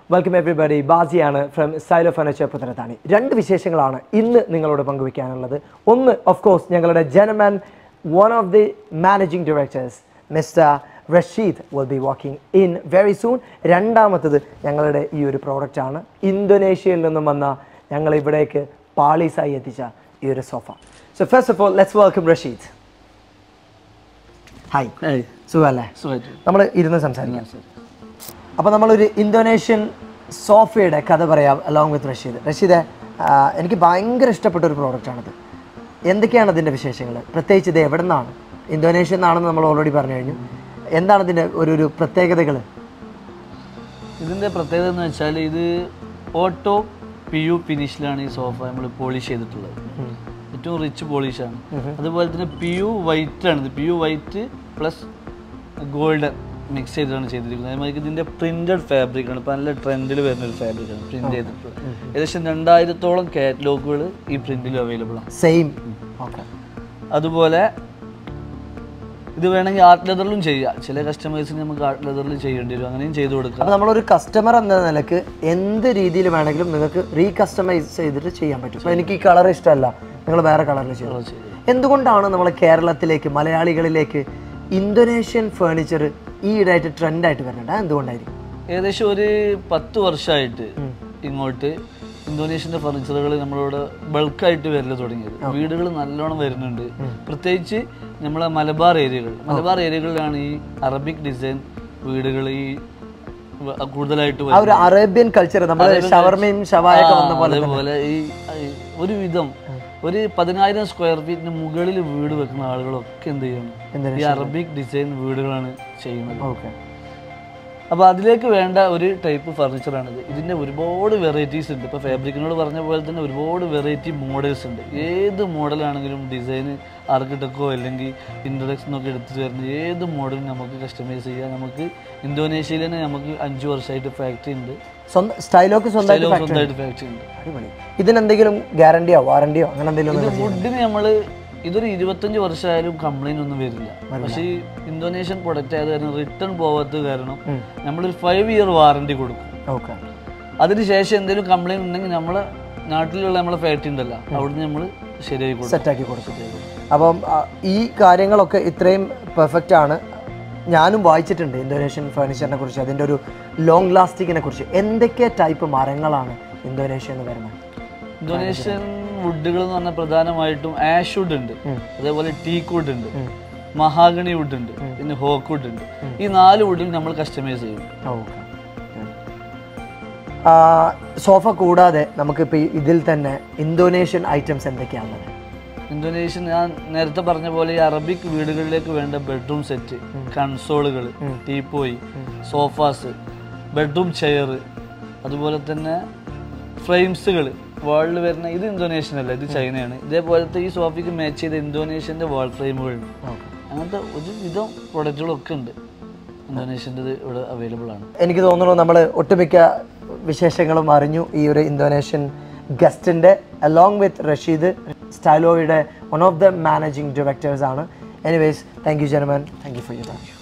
welcome everybody ബാസിയാണ് from style of furniture Puthanathani രണ്ട് വിശേഷങ്ങളാണ് ഇന്ന് നിങ്ങളോട് പങ്കുവയ്ക്കാനുള്ളത് ഒന്ന് ഓഫ് കോഴ്സ് ഞങ്ങളുടെ ജനമാൻ one of the managing directors mister Rasheed will be walking in very soon രണ്ടാമത്തത് ഞങ്ങളുടെ ഈ ഒരു പ്രോഡക്റ്റ് ആണ് ഇന്തോനേഷ്യയിൽ നിന്നും വന്ന ഞങ്ങൾ ഇവിടേക്ക് പാളീസായി എത്തിച്ച ഈ ഒരു sofa so first of all let's welcome Rasheed hi സുഖമല്ലേ നമ്മൾ ഇരുന്ന് സംസാരിക്കാം അപ്പോൾ നമ്മളൊരു ഇന്തോനേഷ്യൻ സോഫയുടെ കഥ പറയാം അലോങ് വിത്ത് റഷീദ് റഷീദ് ആ, എനിക്ക് ഭയങ്കര ഇഷ്ടപ്പെട്ട ഒരു പ്രോഡക്റ്റാണിത് എന്തൊക്കെയാണ് അതിൻ്റെ വിശേഷങ്ങൾ പ്രത്യേകിച്ച് ഇത് എവിടെ നിന്നാണ് ഇന്തോനേഷ്യ എന്നാണെന്ന് നമ്മൾ ഓൾറെഡി പറഞ്ഞു കഴിഞ്ഞു എന്താണ് ഇതിൻ്റെ ഒരു ഒരു പ്രത്യേകതകൾ ഇതിൻ്റെ പ്രത്യേകത എന്ന് വെച്ചാൽ ഇത് ഓട്ടോ പി യു ഫിനിഷിലാണ് ഈ സോഫ നമ്മൾ പോളിഷ് ചെയ്തിട്ടുള്ളത് ഏറ്റവും റിച്ച് പോളിഷാണ് അതുപോലെ തന്നെ പി യു വൈറ്റ് ആണ് ഇത് P U white plus golden mix ചെയ്തിട്ടാണ് ചെയ്തിരിക്കുന്നത് അതേമാതിരി ഇതിൻ്റെ പ്രിന്റഡ് ഫാബ്രിക് ആണ് ഇപ്പം നല്ല ട്രെൻഡിൽ വരുന്ന ഒരു ഫാബ്രിക് ആണ് പ്രിന്റ് ചെയ്തിട്ടുള്ളത് ഏകദേശം രണ്ടായിരത്തോളം കാറ്റലോഗുകൾ ഈ പ്രിന്റിൽ അവൈലബിൾ ആണ് സെയിം ഓക്കെ അതുപോലെ ഇത് വേണമെങ്കിൽ ആർട്ട് ലെതറിലും ചെയ്യാം ചില കസ്റ്റമേഴ്സിന് നമുക്ക് ആർട്ട് ലെതറിൽ ചെയ്യേണ്ടി വരും അങ്ങനെയും ചെയ്തു കൊടുക്കാം അപ്പോൾ നമ്മളൊരു കസ്റ്റമർ എന്ന നിലക്ക് എന്ത് രീതിയിൽ വേണമെങ്കിലും നിങ്ങൾക്ക് റീകസ്റ്റമൈസ് ചെയ്തിട്ട് ചെയ്യാൻ പറ്റും അപ്പോൾ എനിക്ക് ഈ കളർ ഇഷ്ടമല്ല നിങ്ങൾ വേറെ കളറിൽ ചെയ്യും എന്തുകൊണ്ടാണ് നമ്മൾ കേരളത്തിലേക്ക് മലയാളികളിലേക്ക് ഇന്തോനേഷ്യൻ ഫേർണിച്ചർ ഈ ഇടായിട്ട് ട്രെൻഡായിട്ട് വരുന്നുണ്ട് അത് എന്തുകൊണ്ടായിരിക്കും ഏകദേശം ഒരു പത്ത് വർഷമായിട്ട് ഇങ്ങോട്ട് ഇന്തോനേഷ്യൻ്റെ ഫർണിച്ചറുകൾ നമ്മളോട് ബൾക്കായിട്ട് വരല് തുടങ്ങിയത് വീടുകൾ നല്ലോണം വരുന്നുണ്ട് പ്രത്യേകിച്ച് നമ്മളെ മലബാർ ഏരിയകൾ മലബാർ ഏരിയകളിലാണ് ഈ അറബിക് ഡിസൈൻ വീടുകൾ ഈ വ- കൂടുതലായിട്ട് ആ ഒരു അറേബ്യൻ കൾച്ചർ നമ്മൾ ഷവർമയും ഷവായൊക്കെ വന്ന പോലെ അതേപോലെ ഈ ഈ ഒരു വിധം ഒരു പതിനായിരം സ്ക്വയർ ഫീറ്റിന് മുകളിൽ വീട് വെക്കുന്ന ആളുകളൊക്കെ എന്ത് ചെയ്യണം ഈ അറബിക് ഡിസൈൻ വീടുകളാണ് ചെയ്യുന്നത് ഓക്കെ അപ്പോൾ അതിലേക്ക് വേണ്ട ഒരു ടൈപ്പ് ഫർണിച്ചറാണിത് ഇതിൻ്റെ ഒരുപാട് വെറൈറ്റീസ് ഉണ്ട് ഇപ്പോൾ ഫാബ്രിക്കിനോട് പറഞ്ഞ പോലെ തന്നെ ഒരുപാട് വെറൈറ്റി മോഡൽസ് ഉണ്ട് ഏത് മോഡലാണെങ്കിലും ഡിസൈൻ ആർക്കിടെക്റ്റോ അല്ലെങ്കിൽ ഇൻട്രഡക്ഷനൊക്കെ എടുത്തു വരുന്ന ഏത് മോഡലും നമുക്ക് കസ്റ്റമൈസ് ചെയ്യാം നമുക്ക് ഇന്തോനേഷ്യയിൽ തന്നെ നമുക്ക് അഞ്ച് വർഷമായിട്ട് ഫാക്ടറി ഉണ്ട് സ്വന്തം സ്റ്റൈലൊക്കെ സ്വന്തമായിട്ട് ഇതിലും സ്വന്തമായിട്ട് ഫാക്ടറി ഉണ്ട് അടിപൊളി ഇതിനെന്തെങ്കിലും ഗ്യാരണ്ടിയോ വാറണ്ടിയോ അങ്ങനെ എന്തെങ്കിലും ഇത് വുഡിന് നമ്മൾ ഇതൊരു ഇരുപത്തഞ്ച് വർഷമായാലും കംപ്ലൈന്റ് ഒന്നും വരില്ല പക്ഷേ ഈ ഇന്തോനേഷ്യൻ പ്രൊഡക്റ്റ് ആയത് കാരണം റിട്ടേൺ പോവാത്തത് കാരണം നമ്മളൊരു ഫൈവ് ഇയർ വാറണ്ടി കൊടുക്കും ഓക്കെ അതിനുശേഷം എന്തെങ്കിലും കംപ്ലൈന്റ് ഉണ്ടെങ്കിൽ നമ്മളെ നാട്ടിലുള്ള നമ്മളെ ഫാക്ടറി ഉണ്ടല്ലോ അവിടുന്ന് നമ്മൾ ശരിയായി കൊടുക്കും സെറ്റാക്കി കൊടുത്തിട്ട് അപ്പം ആ, ഈ കാര്യങ്ങളൊക്കെ ഇത്രയും പെർഫെക്റ്റ് ആണ് ഞാനും വായിച്ചിട്ടുണ്ട് ഇന്തോനേഷ്യൻ ഫർണിച്ചറിനെ കുറിച്ച് അതിൻ്റെ ഒരു ലോങ് ലാസ്റ്റിങ്ങിനെ കുറിച്ച് എന്തൊക്കെ ടൈപ്പ് മരങ്ങളാണ് ഇന്തോനേഷ്യ എന്ന് വരുന്നത് ഇന്തോനേഷ്യൻ വുഡുകൾ എന്ന് പറഞ്ഞാൽ പ്രധാനമായിട്ടും ആഷ് വുഡ് ഉണ്ട് അതേപോലെ ടീക്ക് വുഡ് ഉണ്ട് മഹാഗണി വുഡ് ഉണ്ട് പിന്നെ ഹോക്ക് വുഡ് ഉണ്ട് ഈ നാല് വുഡിൽ നമ്മൾ കസ്റ്റമൈസ് ചെയ്യും ഓക്കെ സോഫ കൂടാതെ നമുക്കിപ്പോൾ ഇതിൽ തന്നെ ഇന്തോനേഷ്യൻ ഐറ്റംസ് എന്തൊക്കെയാണുള്ളത് ഇന്തോനേഷ്യൻ ഞാൻ നേരത്തെ പറഞ്ഞ പോലെ ഈ അറബിക് വീടുകളിലേക്ക് വേണ്ട ബെഡ്റൂം സെറ്റ് കൺസോളുകൾ ടീപ്പോയി സോഫാസ് ബെഡ്റൂം ചെയർ അതുപോലെ തന്നെ ഫ്രെയിംസുകൾ വാളിൽ വരുന്ന ഇത് ഇന്തോനേഷ്യൻ അല്ല ഇത് ചൈനയാണ് ഇതേപോലത്തെ ഈ സോഫയ്ക്ക് മാച്ച് ചെയ്ത ഇന്തോനേഷ്യൻ്റെ വാൾ ഫ്രെയിമുകളുണ്ട് അങ്ങനത്തെ ഒരു വിധം പ്രൊഡക്റ്റുകളൊക്കെ ഉണ്ട് ഇന്തോനേഷ്യൻ്റെ ഇവിടെ അവൈലബിൾ ആണ് എനിക്ക് തോന്നുന്നു നമ്മൾ ഒട്ടുമിക്ക വിശേഷങ്ങളും അറിഞ്ഞു ഈ ഒരു ഇന്തോനേഷ്യൻ ഗസ്റ്റിൻ്റെ അലോങ് വിത്ത് റഷീദ് സ്റ്റൈലോയുടെ one of the managing directors ആണ് എനിവേസ് താങ്ക് യു ജനമൻ thank you for you time